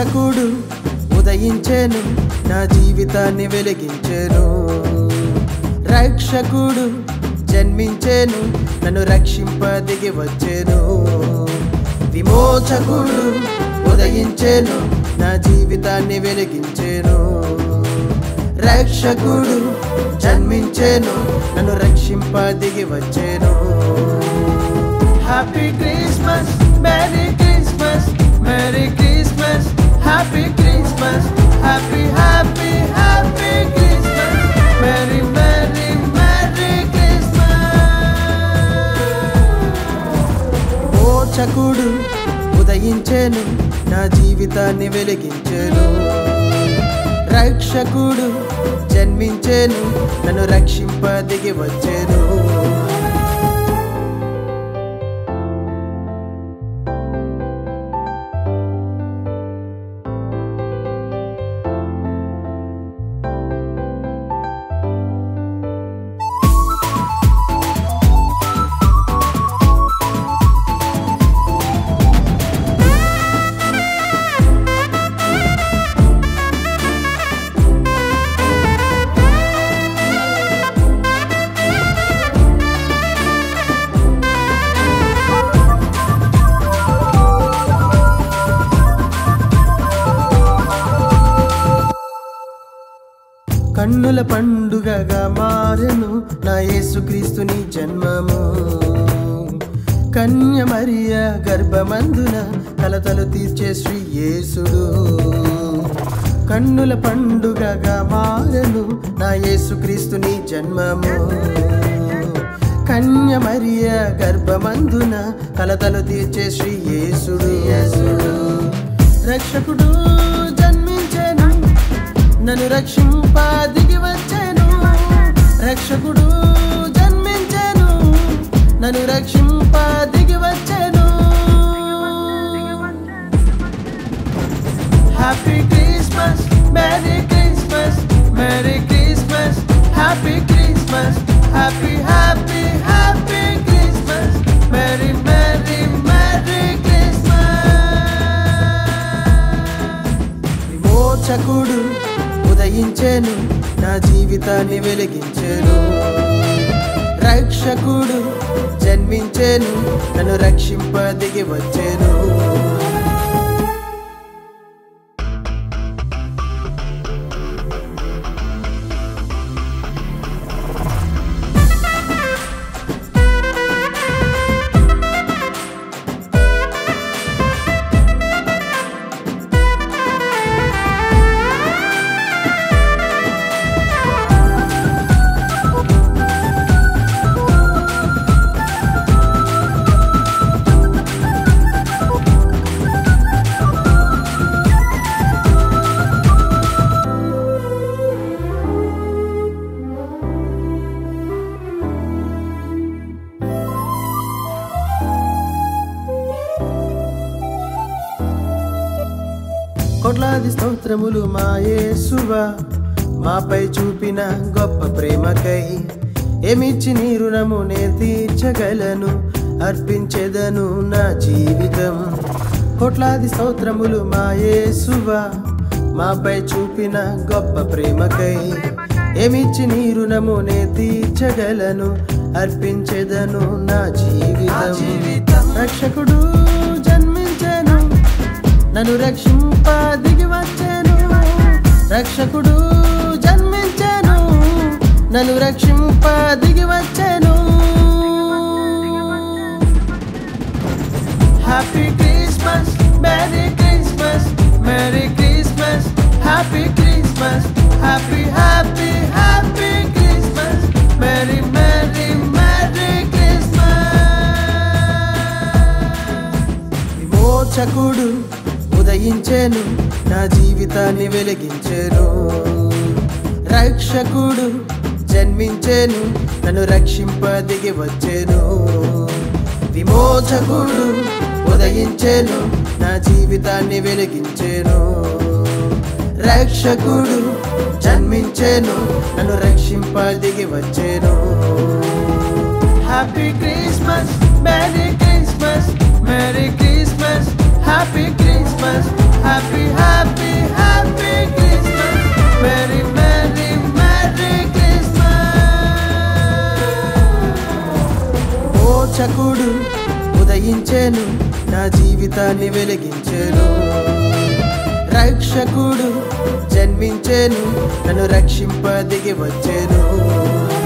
విమోచకుడు ఉదయించెను నా జీవితాన్ని వెలిగించెను రక్షకుడు జన్మించెను నన్ను రక్షింప దిగి వచ్చెను విమోచకుడు ఉదయించెను నా జీవితాన్ని వెలిగించెను రక్షకుడు జన్మించెను నన్ను రక్షింప దిగి వచ్చెను happy Christmas merry Christmas merry Christmas happy Christmas happy happy happy Christmas merry merry merry Christmas మోచకుడు ఉదయించెను నా జీవితాన్ని వెలిగించెను రక్షకుడు జన్మించెను నన్ను రక్షింప దిగి వచ్చెను కన్నుల పండుగగా మారెను నా యేసుక్రీస్తుని జన్మము కన్య మరియ గర్భమందున కలతలు తీర్చే శ్రీ యేసుడు కన్నుల పండుగగా మారెను నా యేసుక్రీస్తుని జన్మము కన్య మరియ గర్భమందున కలతలు తీర్చే శ్రీ యేసుడు యేసుడు రక్షకుడు జన్మించెను నన్ను రక్షింప దిగి వచ్చాను రక్షకుడు జన్మించాను నన్ను రక్షింప దిగి వచ్చాను happy Christmas merry Christmas merry Christmas happy Christmas happy happy happy Christmas merry merry merry Christmas విమోచకుడు ఉదయించెను నా జీవితాన్ని వెలిగించెను రక్షకుడు జన్మించెను నన్ను రక్షింప దిగి వచ్చెను కోట్లాది స్తోత్రములు మా యేసువా మాపై చూపిన గొప్ప ప్రేమకై ఏమిచ్చి నీ రుణము నే తీర్చగలను అర్పించెదను నా జీవితం కోట్లాది స్తోత్రములు మా యేసువా మాపై చూపిన గొప్ప ప్రేమకై ఏమిచ్చి నీ రుణము నే తీర్చగలను అర్పించెదను నా జీవితం రక్షకుడు జన్మించెను నన్ను రక్షింప దిగి వచ్చాను రక్షకుడు జన్మించాను నన్ను రక్షింప దిగి వచ్చాను happy Christmas merry Christmas merry Christmas happy Christmas happy happy happy Christmas merry merry merry Christmas విమోచకుడు ఉదయించెను నా జీవితాన్ని వెలిగించెను రక్షకుడు జన్మించెను నన్ను రక్షింప దిగి వచ్చెను విమోచకుడు ఉదయించెను నా జీవితాన్ని వెలిగించెను రక్షకుడు జన్మించెను నన్ను రక్షింప దిగి వచ్చెను happy Christmas merry Christmas merry Christmas happy Christmas happy happy happy Christmas merry merry merry Christmas మోచకుడు ఉదయించెను నా జీవితాన్ని వెలిగించెను రక్షకుడు జన్మించెను నన్ను రక్షింప దిగి వచ్చెను